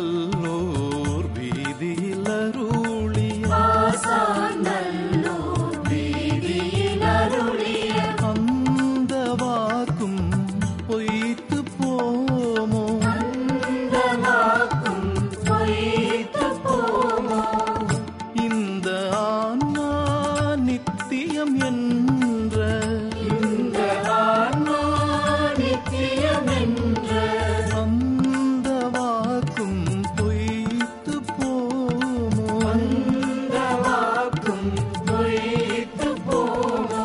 நல்லூர் வீதியில் அருளிய ஆசாநல்லூர் வீதியில் அருளிய அந்த வாக்கும் பொய்த்து போமோ அந்த வாக்கும் பொய்த்து போமோ இந்த ஆன்மா நித்தியம் என்ற இந்த ஆன்மா நித்தியம் என்ற அந்த வாக்கும் பொய்த்து போமோ அந்த வாக்கும் பொய்த்து போமோ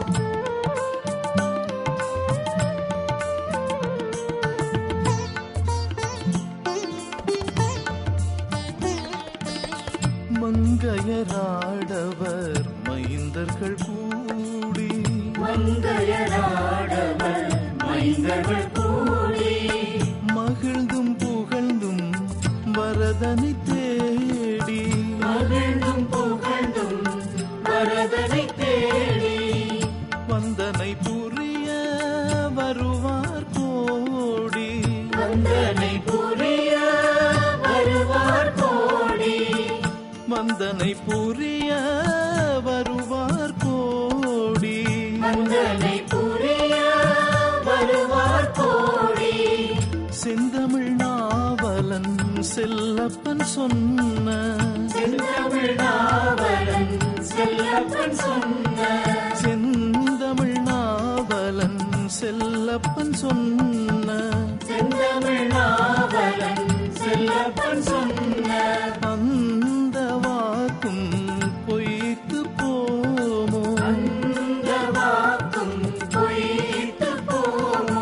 மங்கையராடவர் மைந்தர்கள் கூடி மங்கையராடவர் மைந்தர்கள் கூடி மகிழ்ந்தும் புகழ்ந்தும் வரதனை தேடி மகிழ்ந்தும் புகழ்ந்தும் வரதனை தேடி வந்தனை புரிய வருவார் கோடி வந்தனை புரிய வருவார் கோடி வந்தனை புரிய வருவார் கோடி வந்தனை புரிய வருவார் கோடி செந்தமிழ் நாவலன் செல்லப்பன் சொன்ன செந்தமிழ் நாவலன் செல்லப்பன் சொன்ன செந்தமிழ் நாவலன் செல்லப்பன் சொன்ன செந்தமிழ் நாவலன் செல்லப்பன் சொன்ன அந்த வாக்கும் பொய்த்து போமோ அந்த வாக்கும் பொய்த்து போமோ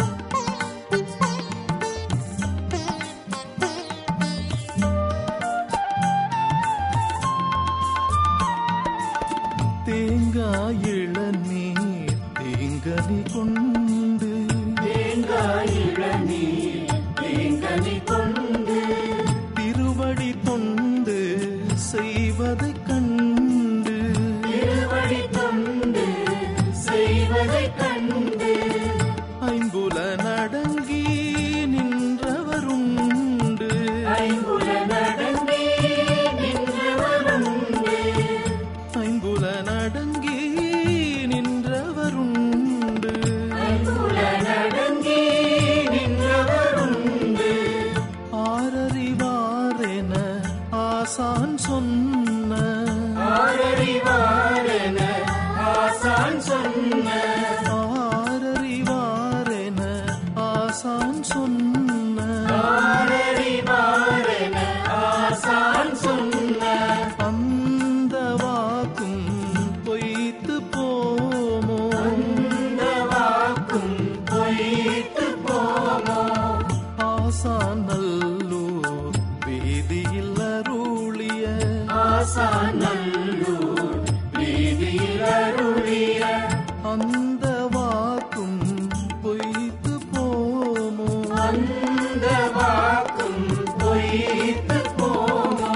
தேங்காய் இளநீர் தேங்கனி கொண்டு தேங்காய் இளநீர் தேங்கனி கொண்டு திருவடி தொண்டு செய்வதைக் கண்டு திருவடி தொண்டு செய்வதைக் கண்டு ஐம்புல நடங்கி நின்றவருண்டு ஐம்புல நடந்தே நின்றவருண்டு ஐம்புல நடங்கி நின்றவருண்டு ஐம்புல நடந்தே நின்றவருண்டு ஆரறிவாரென ஆசான் சொன்ன ஆரறிவாரென ஆசான் சொன்ன ஆரறிவாரென ஆசான் சொன்ன ஆரறிவாரென ஆசான் சொன்ன அந்த வாக்கும் பொய்த்து போமோ அந்த வாக்கும் பொய்த்து போமோ ஆசான் நல்லூர் வேதியில் அருளிய ஆசான் நல்லூர் வீதியில் அருளிய அந்த வாக்கும் பொய்த்து போமோ அந்த வாக்கும் பொய்த்து போமோ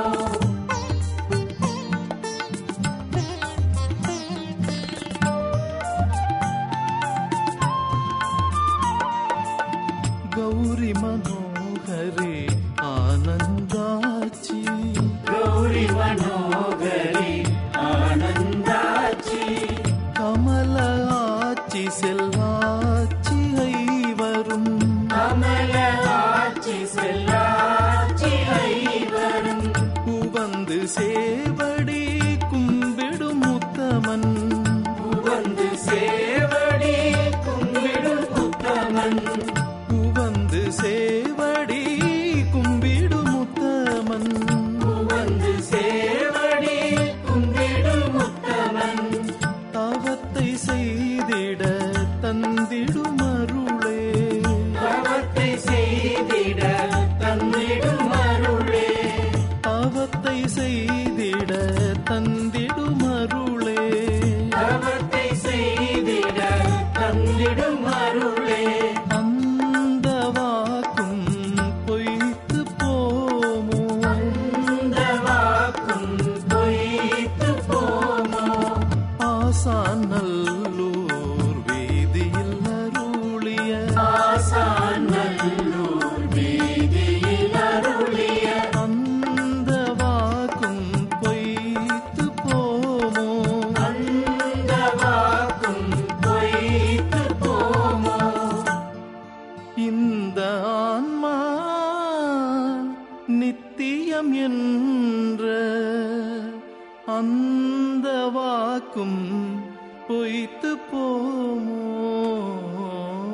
கௌரி மனோகரே ஆனந்தாச்சி கௌரி மனோகரி ஆனந்தாச்சி கமல ஆச்சி செல்வாச்சி ஐவரும் அமல ஆட்சி செல்லாட்சி ஐவரும் உவந்து சேவடி கும்பிடும் முத்தமன் உவந்து சேவடி கும்பிடும் புத்தமன் உவந்து சேவடி கும்பிடும் முத்தமன் உவந்து சேவடி கும்பிடும் முத்தமன் தவத்தை செய்திட தந்திடும் அருளே தவத்தை செய்திட தந்திடும் அருளே தவத்தை செய்திட நித்தியம் என்ற அந்த வாக்கும் பொய்த்து போமோ